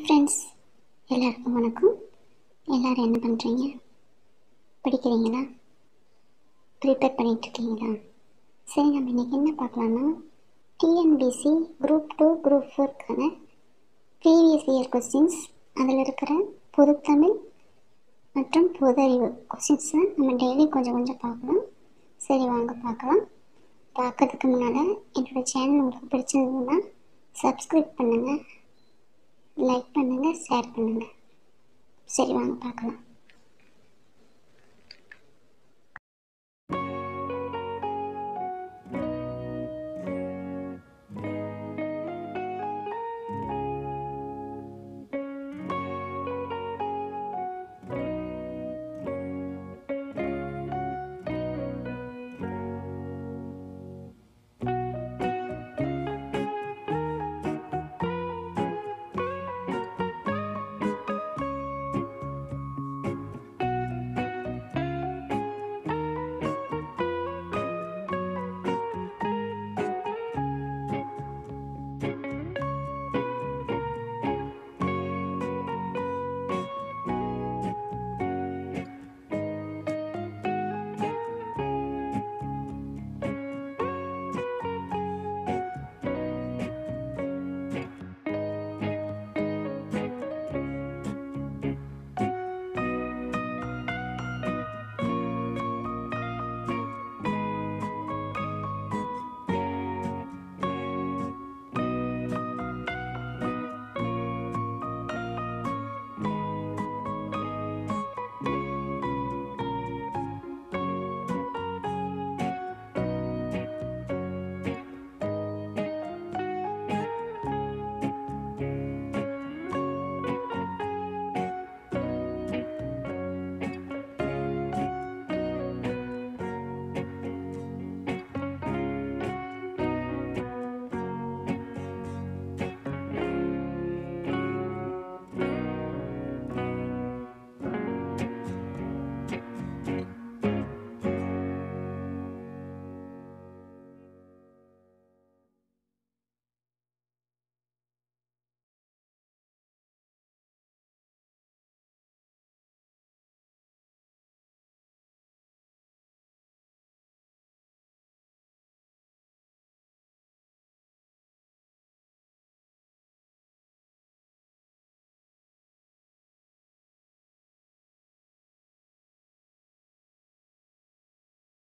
friends எல்லாருக்கும் வணக்கம் எல்லாரும் என்ன பண்ணுறீங்க படிக்கிறீங்களா ப்ரிப்பேர் பண்ணிகிட்ருக்கீங்களா சரி நம்ம இன்றைக்கி என்ன பார்க்கலான்னா டிஎன்பிசி குரூப் டூ குரூப் ஃபோர்க்கான ப்ரீவியஸ் இயர் கொஸ்டின்ஸ் அதில் இருக்கிற பொதுத்தமிழ் மற்றும் பொது அறிவு கொஸ்டின்ஸை நம்ம டெய்லி கொஞ்சம் கொஞ்சம் பார்க்கலாம் சரி வாங்க பார்க்கலாம் பார்க்கறதுக்கு முன்னால் என்னோடய சேனல் உங்களுக்கு பிடிச்சிருந்ததுன்னா சப்ஸ்கிரைப் பண்ணுங்கள் லைக் பண்ணுங்கள் ஷேர் பண்ணுங்கள் சரி வாங்க பார்க்கலாம்